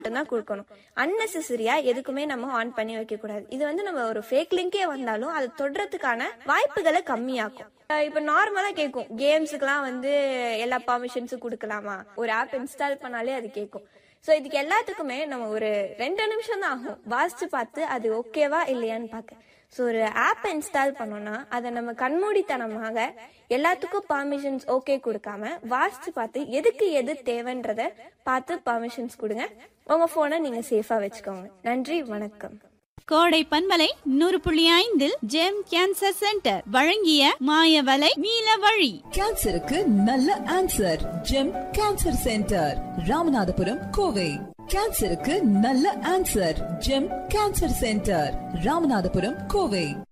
மட்டும்தான் கொடுக்கணும் அன்னெசரியா எதுக்குமே நம்ம ஆன் பண்ணி வைக்க கூடாது இது வந்து நம்ம ஒரு ஃபேக் லிங்கே வந்தாலும் அது தொடுறதுக்கான வாய்ப்புகளை கம்மியாக்கும் அஹ் இப்ப நார்மலா கேட்கும் கேம்ஸுக்குலாம் வந்து எல்லா பர்மிஷன்ஸும் கொடுக்கலாமா ஒரு ஆப் இன்ஸ்டால் பண்ணாலே அது கேட்கும் ஸோ இதுக்கு எல்லாத்துக்குமே நம்ம ஒரு ரெண்டு நிமிஷம் தான் ஆகும் வாசிச்சு பார்த்து அது ஓகேவா இல்லையான்னு பார்க்க ஸோ ஒரு ஆப் இன்ஸ்டால் பண்ணோம்னா அதை நம்ம கண்மூடித்தனமாக எல்லாத்துக்கும் பர்மிஷன்ஸ் ஓகே கொடுக்காம வாசிச்சு பார்த்து எதுக்கு எது தேவைன்றத பார்த்து பர்மிஷன்ஸ் கொடுங்க உங்க போனை நீங்க சேஃபா வச்சுக்கோங்க நன்றி வணக்கம் கோடை பண்பலை நூறு புள்ளி ஐந்தில் ஜெம் கேன்சர் சென்டர் வழங்கிய மாயவலை நீல வழி கேன்சருக்கு நல்ல answer Gem cancer centre Ramanathapuram Kovai கேன்சருக்கு நல்ல answer Gem cancer centre Ramanathapuram Kovai